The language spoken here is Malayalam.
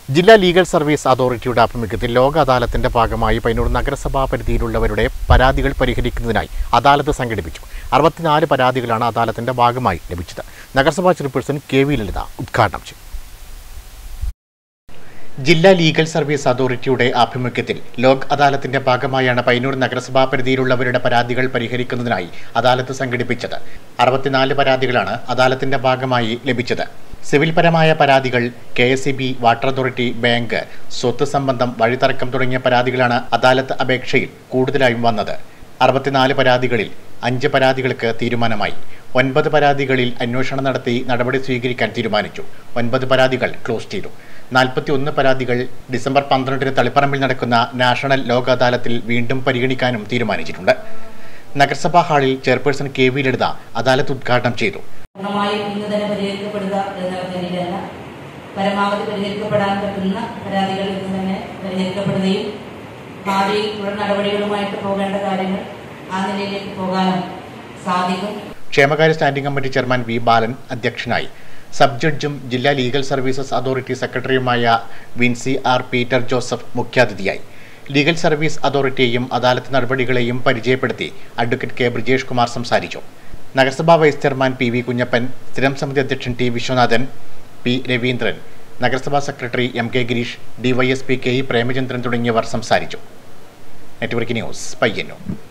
ജില്ലാ ലീഗൽ സർവീസ് അതോറിറ്റിയുടെ ആഭിമുഖ്യത്തിൽ ലോക അദാലത്തിന്റെ ഭാഗമായി പയ്യന്നൂർ നഗരസഭാ പരിധിയിലുള്ളവരുടെ പരാതികൾ പരിഹരിക്കുന്നതിനായി അദാലത്ത് സംഘടിപ്പിച്ചു അറുപത്തിനാല് പരാതികളാണ് അദാലത്തിന്റെ ഭാഗമായി ലഭിച്ചത് നഗരസഭാ ചെയർപേഴ്സൺ കെ വി ലളിത ഉദ്ഘാടനം ചെയ്തു ജില്ലാ ലീഗൽ സർവീസ് അതോറിറ്റിയുടെ ആഭിമുഖ്യത്തിൽ ലോക് അദാലത്തിന്റെ ഭാഗമായാണ് പയ്യന്നൂർ നഗരസഭാ പരിധിയിലുള്ളവരുടെ പരാതികൾ പരിഹരിക്കുന്നതിനായി അദാലത്ത് സംഘടിപ്പിച്ചത് അറുപത്തിനാല് പരാതികളാണ് അദാലത്തിന്റെ ഭാഗമായി ലഭിച്ചത് സിവിൽ പരമായ പരാതികൾ K S B water authority bank സ്വത്ത് സംബന്ധം വഴിതർക്കം തുടങ്ങിയ പരാതികളാണ് അദാലത്ത് അപേക്ഷയിൽ കൂടുതലായും വന്നത് അറുപത്തിനാല് പരാതികളിൽ അഞ്ച് പരാതികൾക്ക് തീരുമാനമായി ഒൻപത് പരാതികളിൽ അന്വേഷണം നടത്തി നടപടി സ്വീകരിക്കാൻ തീരുമാനിച്ചു ഒൻപത് പരാതികൾ ക്ലോസ് ചെയ്തു നാൽപ്പത്തി ഒന്ന് പരാതികൾ ഡിസംബർ പന്ത്രണ്ടിന് തളിപ്പറമ്പിൽ നടക്കുന്ന നാഷണൽ ലോക അദാലത്തിൽ വീണ്ടും പരിഗണിക്കാനും തീരുമാനിച്ചിട്ടുണ്ട് നഗരസഭാ ഹാളിൽ chairperson K V Lalitha adalat ഉദ്ഘാടനം ചെയ്തു പൂർണ്ണമായും ഇന്ന് തന്നെ പരിഹരിക്കപ്പെടുക എന്ന നിലയിലല്ല പരമാവധി പരിഹരിക്കപ്പെടാൻ പറ്റുന്ന പരാതികൾ ഇന്ന് തന്നെ പരിഹരിക്കപ്പെടുകയും ഭാവിയിൽ തുടർ നടപടികളുമായിട്ട് പോകേണ്ട കാര്യങ്ങൾ ആ നിലയിലേക്ക് പോകാനും സാധിക്കും ക്ഷേമകാര്യ standing committee chairman V Balan അധ്യക്ഷനായി സബ് ജഡ്ജും ജില്ലാ ലീഗൽ സർവീസസ് അതോറിറ്റി സെക്രട്ടറിയുമായ വിൻസി ആർ പീറ്റർ ജോസഫ് മുഖ്യാതിഥിയായി ലീഗൽ സർവീസ് അതോറിറ്റിയെയും അദാലത്ത് നടപടികളെയും പരിചയപ്പെടുത്തി അഡ്വക്കേറ്റ് കെ ബ്രിജേഷ് കുമാർ സംസാരിച്ചു നഗരസഭാ vice chairman P V Kunhappan സ്ഥിരം സമിതി അധ്യക്ഷൻ ടി വിശ്വനാഥൻ പി രവീന്ദ്രൻ നഗരസഭാ secretary M K Gireesh DYSP K E Premachandran തുടങ്ങിയവർ സംസാരിച്ചു നെറ്റ്വർക്ക് ന്യൂസ് പയ്യന്നൂർ